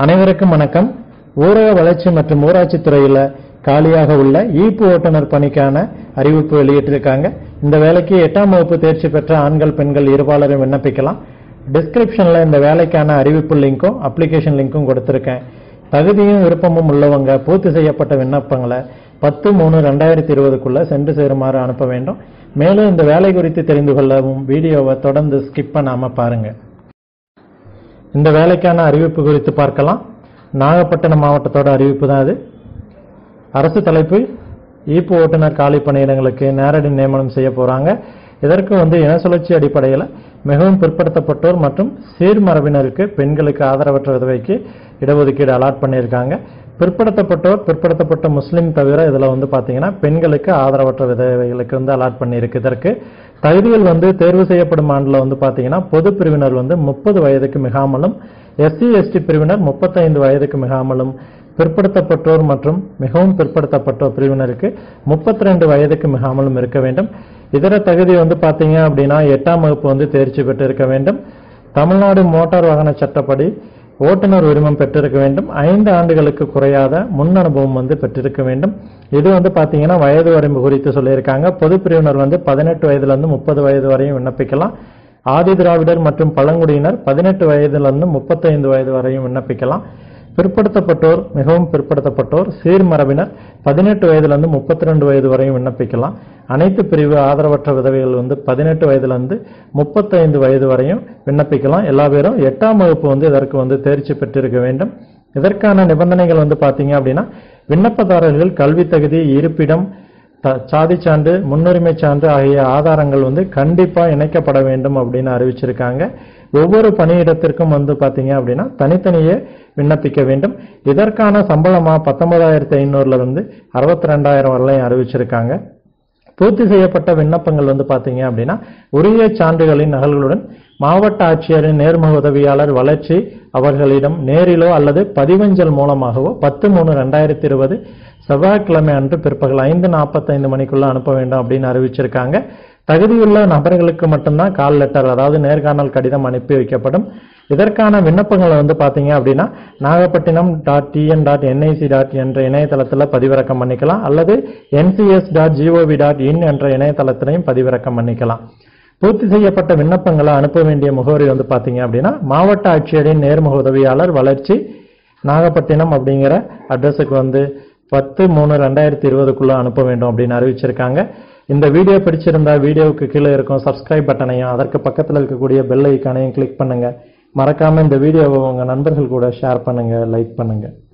அனைவருக்கும் வணக்கம் ஊரக வளர்ச்சி மற்றும் ஊராட்சி துறையில காலியாக உள்ள ஈப்பு ஓட்டுநர் பணிக்கான அறிவிப்பு வெளியிட்டிருக்காங்க இந்த வேலைக்கு எட்டாம் வகுப்பு தேர்ச்சி பெற்ற ஆண்கள் பெண்கள் இருபாலரும் விண்ணப்பிக்கலாம் டிஸ்கிரிப்ஷன்ல இந்த வேலைக்கான அறிவிப்பு லிங்க்கும் அப்ளிகேஷன் லிங்க்கும் கொடுத்திருக்கேன் தகுதியும் விருப்பமும் உள்ளவங்க பூர்த்தி செய்யப்பட்ட விண்ணப்பங்களை பத்து மூணு ரெண்டாயிரத்தி இருபதுக்குள்ள சென்று சேருமாறு அனுப்ப வேண்டும் மேலும் இந்த வேலை குறித்து தெரிந்து கொள்ளவும் வீடியோவை தொடர்ந்து ஸ்கிப் பண்ணாம பாருங்க இந்த வேலைக்கான அறிவிப்பு குறித்து பார்க்கலாம் நாகப்பட்டினம் மாவட்டத்தோட அறிவிப்பு தான் அது அரசு தலைப்பு ஈப்பு ஓட்டுநர் காலி பணியிடங்களுக்கு நேரடி நியமனம் செய்ய போறாங்க இதற்கு வந்து இன சுழற்சி அடிப்படையில் மிகவும் பிற்படுத்தப்பட்டோர் மற்றும் சீர்மரபினருக்கு பெண்களுக்கு ஆதரவற்ற விதவைக்கு இடஒதுக்கீடு அலாட் பண்ணியிருக்காங்க பிற்படுத்தப்பட்டோர் பிற்படுத்தப்பட்ட முஸ்லீம் தவிர இதில் வந்து பார்த்தீங்கன்னா பெண்களுக்கு ஆதரவற்ற விதவைகளுக்கு வந்து அலாட் பண்ணியிருக்கு இதற்கு தகுதிகள் வந்து தேர்வு செய்யப்படும் ஆண்டில் வந்து பார்த்தீங்கன்னா பொது பிரிவினர் வந்து முப்பது வயதுக்கு மிகாமலும் எஸ்சி எஸ்டி பிரிவினர் முப்பத்தைந்து வயதுக்கு மிகாமலும் பிற்படுத்தப்பட்டோர் மற்றும் மிகவும் பிற்படுத்தப்பட்டோர் பிரிவினருக்கு முப்பத்தி ரெண்டு வயதுக்கு மிகாமலும் இருக்க வேண்டும் இதர தகுதி வந்து பார்த்தீங்க அப்படின்னா எட்டாம் வகுப்பு வந்து தேர்ச்சி பெற்றிருக்க வேண்டும் தமிழ்நாடு மோட்டார் வாகன சட்டப்படி ஓட்டுநர் உரிமம் பெற்றிருக்க வேண்டும் ஐந்து ஆண்டுகளுக்கு குறையாத முன் அனுபவம் வந்து பெற்றிருக்க வேண்டும் இது வந்து பாத்தீங்கன்னா வயது வரம்பு குறித்து சொல்லியிருக்காங்க பொது பிரிவினர் வந்து பதினெட்டு வயதுல இருந்து முப்பது வயது வரையும் விண்ணப்பிக்கலாம் ஆதி திராவிடர் மற்றும் பழங்குடியினர் பதினெட்டு வயதுல இருந்து முப்பத்தைந்து வயது வரையும் விண்ணப்பிக்கலாம் பிற்படுத்தப்பட்டோர் மிகவும் பிற்படுத்தப்பட்டோர் சீர்மரபினர் பதினெட்டு வயதிலிருந்து முப்பத்தி ரெண்டு வயது வரையும் விண்ணப்பிக்கலாம் அனைத்து பிரிவு ஆதரவற்ற விதவைகள் வந்து பதினெட்டு வயதிலிருந்து முப்பத்தைந்து வயது வரையும் விண்ணப்பிக்கலாம் எல்லா பேரும் எட்டாம் வகுப்பு வந்து இதற்கு வந்து தேர்ச்சி பெற்றிருக்க வேண்டும் இதற்கான நிபந்தனைகள் வந்து பாத்தீங்க அப்படின்னா விண்ணப்பதாரர்கள் கல்வி தகுதி இருப்பிடம் த- சாதி சான்று முன்னுரிமை சான்று ஆகிய ஆதாரங்கள் வந்து கண்டிப்பா இணைக்கப்பட வேண்டும் அப்படின்னு அறிவிச்சிருக்காங்க ஒவ்வொரு பணியிடத்திற்கும் வந்து பாத்தீங்க அப்படின்னா தனித்தனியே விண்ணப்பிக்க வேண்டும் இதற்கான சம்பளமா பத்தொன்பதாயிரத்தி ஐநூறுல இருந்து அறுபத்தி ரெண்டாயிரம் வரலையும் அறிவிச்சிருக்காங்க பூர்த்தி செய்யப்பட்ட விண்ணப்பங்கள் வந்து பாத்தீங்க அப்படின்னா உரிய சான்றுகளின் நகல்களுடன் மாவட்ட ஆட்சியரின் நேர்முக உதவியாளர் வளர்ச்சி அவர்களிடம் நேரிலோ அல்லது பதிவஞ்சல் மூலமாகவோ பத்து மூணு ரெண்டாயிரத்தி இருபது செவ்வாய்க்கிழமை அன்று பிற்பகல் ஐந்து நாற்பத்தைந்து மணிக்குள்ள அனுப்ப வேண்டும் அப்படின்னு அறிவிச்சிருக்காங்க தகுதியுள்ள நபர்களுக்கு மட்டும்தான் கால் லெட்டர் அதாவது நேர்காணல் கடிதம் அனுப்பி வைக்கப்படும் இதற்கான விண்ணப்பங்களை வந்து பாத்தீங்க அப்படின்னா Nagapattinam dot TN dot NIC dot என்ற இணையதளத்தில் பதிவிறக்கம் பண்ணிக்கலாம் அல்லது NCS dot gov dot in என்ற இணையதளத்திலையும் பதிவிறக்கம் பண்ணிக்கலாம் பூர்த்தி செய்யப்பட்ட விண்ணப்பங்களை அனுப்ப வேண்டிய முகவரி வந்து பாத்தீங்க அப்படின்னா மாவட்ட ஆட்சியரின் நேர்முக உதவியாளர் வளர்ச்சி நாகப்பட்டினம் அப்படிங்கிற அட்ரஸுக்கு வந்து பத்து மூணு ரெண்டாயிரத்தி இருபதுக்குள்ள அனுப்ப வேண்டும் அப்படின்னு அறிவிச்சிருக்காங்க இந்த வீடியோ பிடிச்சிருந்தா வீடியோவுக்கு கீழே இருக்கும் சப்ஸ்கிரைப் பட்டனையும் அதற்கு பக்கத்தில் இருக்கக்கூடிய பெல் ஐக்கானையும் கிளிக் பண்ணுங்க மறக்காம இந்த வீடியோவை உங்க நண்பர்கள் கூட ஷேர் பண்ணுங்க லைக் பண்ணுங்க